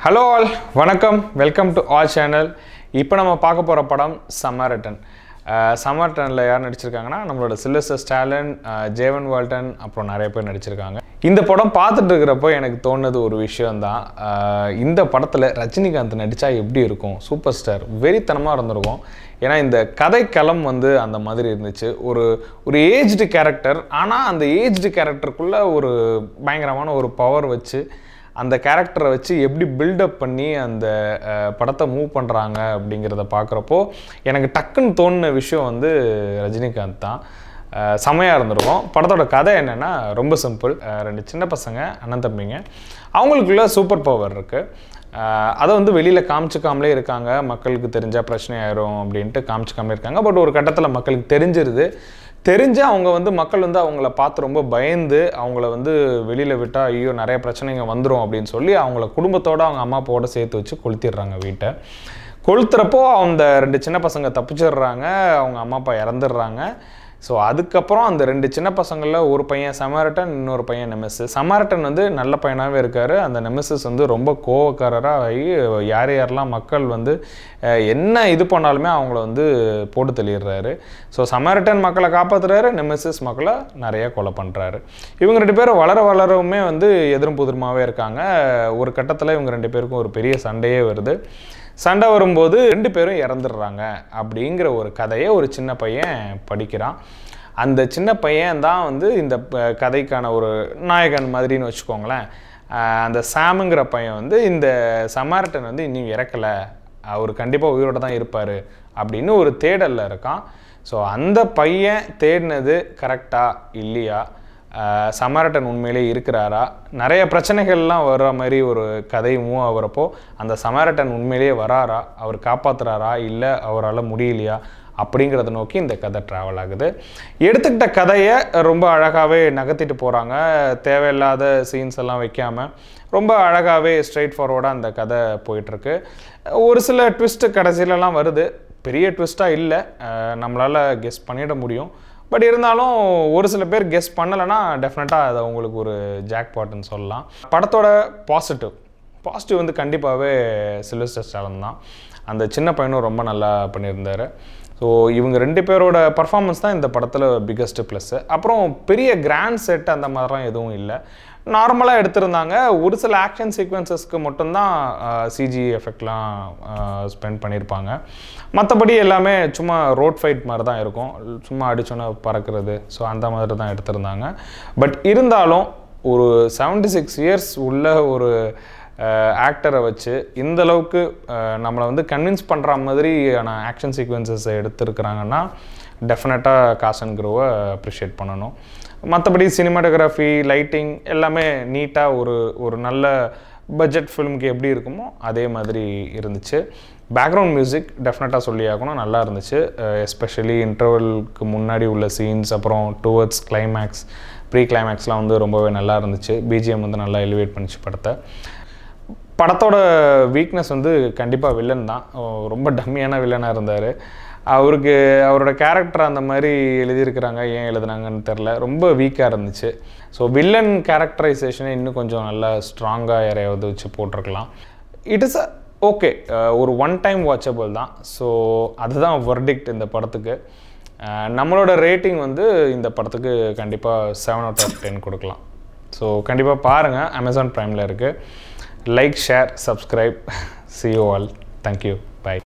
hello all வணக்கம் welcome to all channel இப்போ நம்ம பார்க்க போகிற படம் சமாரட்டன் சமாரட்டனில் யார் நடிச்சிருக்காங்கன்னா நம்மளோட சில்வஸ்டர் ஸ்டாலின் ஜேவன் வால்டன் அப்புறம் நிறைய பேர் நடிச்சிருக்காங்க இந்த படம் பார்த்துட்டு இருக்கிறப்போ எனக்கு தோணுது ஒரு விஷயம்தான் அஹ் இந்த படத்தில் ரஜினிகாந்த் நடித்தா எப்படி இருக்கும் சூப்பர் ஸ்டார் வெறித்தனமாக இருந்திருக்கும் ஏன்னா இந்த கதைக்களம் வந்து அந்த மாதிரி இருந்துச்சு ஒரு ஒரு ஏஜ்டு கேரக்டர் ஆனால் அந்த ஏஜ்டு கேரக்டருக்குள்ளே ஒரு பயங்கரமான ஒரு பவர் வச்சு அந்த கேரக்டரை வச்சு எப்படி பில்டப் பண்ணி அந்த அஹ், படத்தை மூவ் பண்ணுறாங்க அப்படிங்கிறத பார்க்குறப்போ எனக்கு டக்குன்னு தோணுன விஷயம் வந்து ரஜினிகாந்த் தான் அஹ், செமையா இருந்திருக்கும் படத்தோட கதை என்னென்னா ரொம்ப சிம்பிள் ரெண்டு சின்ன பசங்க அண்ணன் தம்பிங்க அவங்களுக்குள்ள சூப்பர் பவர் இருக்குது அதை வந்து வெளியில் காமிச்சிக்காமலே இருக்காங்க மக்களுக்கு தெரிஞ்சால் பிரச்சனை ஆயிரும் அப்படின்ட்டு காமிச்சிக்காமலே இருக்காங்க பட் ஒரு கட்டத்தில் மக்களுக்கு தெரிஞ்சிருது தெரிஞ்சு அவங்க வந்து மக்கள் வந்து அவங்கள பார்த்து ரொம்ப பயந்து அவங்கள வந்து வெளியில் விட்டால் ஐயோ நிறைய பிரச்சனைங்க வந்துடும் அப்படின்னு சொல்லி அவங்கள குடும்பத்தோட அவங்க அம்மா அப்பாவோட சேர்த்து வச்சு கொளுத்திடுறாங்க வீட்டை கொளுத்துறப்போ அந்த ரெண்டு சின்ன பசங்க தப்பிச்சிடுறாங்க அவங்க அம்மா அப்பா இறந்துடுறாங்க ஸோ அதுக்கப்புறம் அந்த ரெண்டு சின்ன பசங்களில் ஒரு பையன் சமாரட்டன் இன்னொரு பையன் நெமெசிஸ் சமாரட்டன் வந்து நல்ல பையனாகவே இருக்கார் அந்த நெமெசிஸ் வந்து ரொம்ப கோவக்காரராக ஆகி யார் யாரெல்லாம் மக்கள் வந்து அஹ், என்ன இது பண்ணாலுமே அவங்கள வந்து போட்டு தள்ளிடுறாரு ஸோ சமாரட்டன் மக்களை காப்பாற்றுறாரு நெமெசிஸ் மக்களை நிறைய கொலை பண்ணுறாரு இவங்க ரெண்டு பேரும் வளர வளரவுமே வந்து எதிரும் புதிருமாவே இருக்காங்க ஒரு கட்டத்தில் இவங்க ரெண்டு பேருக்கும் ஒரு பெரிய சண்டையே வருது சண்டை வரும்போது ரெண்டு பேரும் இறந்துடுறாங்க அப்படிங்கிற ஒரு கதையை ஒரு சின்ன பையன் படிக்கிறான் அந்த சின்ன பையன் தான் வந்து இந்த ப- கதைக்கான ஒரு நாயகன் மாதிரின்னு வச்சுக்கோங்களேன் ஆஹ் அந்த சாமுங்கிற பையன் வந்து இந்த சமாரட்டன் வந்து இன்னும் இறக்கலை அவர் கண்டிப்பாக உயிரோட தான் இருப்பார் அப்படின்னு ஒரு தேடலில் இருக்கான் ஸோ அந்த பையன் தேடினது கரெக்டா இல்லையா ஆஹ் சமாரட்டன் உண்மையிலே இருக்கிறாரா நிறைய பிரச்சனைகள்லாம் வர்ற மாதிரி ஒரு கதை மூவ் ஆகுறப்போ அந்த சமாரட்டன் உண்மையிலேயே வராரா அவர் காப்பாத்துறாரா இல்லை அவரால் முடியலையா அப்படிங்கிறத நோக்கி இந்த கதை ட்ராவல் ஆகுது எடுத்துக்கிட்ட கதையை ரொம்ப அழகாகவே நகர்த்திட்டு போகிறாங்க தேவையில்லாத சீன்ஸ் எல்லாம் வைக்காம ரொம்ப அழகாகவே ஸ்ட்ரைட் ஃபார்வர்டாக அந்த கதை போயிட்டுருக்கு ஒரு சில ட்விஸ்ட்டு கடைசியிலலாம் வருது பெரிய ட்விஸ்ட்டாக இல்லை நம்மளால் கெஸ் பண்ணிட முடியும் பட் இருந்தாலும் ஒரு சில பேர் கெஸ் பண்ணலைன்னா டெஃபினட்டாக அதை உங்களுக்கு ஒரு ஜாக் பாட்டுன்னு சொல்லலாம் படத்தோட பாசிட்டிவ் பாசிட்டிவ் வந்து கண்டிப்பாகவே சில்வஸ்டர் ஸ்டாலின் தான் அந்த சின்ன பையனும் ரொம்ப நல்லா பண்ணியிருந்தாரு ஸோ இவங்க ரெண்டு பேரோட பர்ஃபார்மன்ஸ் தான் இந்த படத்தில் பிக்கஸ்ட் ப்ளஸ்ஸு அப்புறம் பெரிய கிராண்ட் செட் அந்த மாதிரிலாம் எதுவும் இல்லை நார்மலாக எடுத்திருந்தாங்க ஒரு சில ஆக்ஷன் சீக்வன்சஸ்க்கு மட்டும்தான் சிஜி எஃபெக்ட்லாம் ஸ்பெண்ட் பண்ணியிருப்பாங்க மற்றபடி எல்லாமே சும்மா ரோட் ஃபைட் மாதிரி தான் இருக்கும் சும்மா அடிச்சோன்னே பறக்கிறது ஸோ அந்த மாதிரி தான் எடுத்திருந்தாங்க பட் இருந்தாலும் ஒரு 76 சிக்ஸ் இயர்ஸ் உள்ள ஒரு ஆக்டரை வச்சு இந்த அளவுக்கு அஹ், நம்மளை வந்து கன்வின்ஸ் பண்ணுற மாதிரியான ஆக்ஷன் சீக்வன்சஸை எடுத்திருக்கிறாங்கன்னா டெஃபினட்டாக காசன் குரோவை அப்ரிஷியேட் பண்ணணும் மற்றபடி சினிமாட்டோகிராஃபி லைட்டிங் எல்லாமே நீட்டாக ஒரு ஒரு நல்ல பட்ஜெட் ஃபிலிமுக்கு எப்படி இருக்குமோ அதே மாதிரி இருந்துச்சு பேக்ரவுண்ட் மியூசிக் டெஃபினட்டாக சொல்லி ஆகணும் நல்லா இருந்துச்சு எஸ்பெஷலி இன்டர்வலுக்கு முன்னாடி உள்ள சீன்ஸ் அப்புறம் டுவர்ட்ஸ் கிளைமேக்ஸ் ப்ரீ கிளைமேக்ஸ்லாம் வந்து ரொம்பவே நல்லா இருந்துச்சு பிஜிஎம் வந்து நல்லா எலிவேட் பண்ணிச்சு படத்தை படத்தோட வீக்னஸ் வந்து கண்டிப்பாக வில்லன் தான் ஓ, ரொம்ப டம்மியான வில்லனாக இருந்தார் அவருக்கு அவரோட கேரக்டர் அந்த மாதிரி எழுதியிருக்கிறாங்க ஏன் எழுதுனாங்கன்னு தெரில ரொம்ப வீக்காக இருந்துச்சு ஸோ வில்லன் கேரக்டரைசேஷனை இன்னும் கொஞ்சம் நல்லா ஸ்ட்ராங்காக யாரையாவது வச்சு போட்டிருக்கலாம் இட் இஸ் ஓகே ஒரு ஒன் டைம் வாட்சபிள் தான் ஸோ அதுதான் வெர்டிக்ட் இந்த படத்துக்கு அஹ், நம்மளோட ரேட்டிங் வந்து இந்த படத்துக்கு கண்டிப்பாக செவன் அவுட் ஆஃப் டென் கொடுக்கலாம் ஸோ கண்டிப்பாக பாருங்கள் அமேசான் ப்ரைமில் இருக்குது like share subscribe see you all thank you bye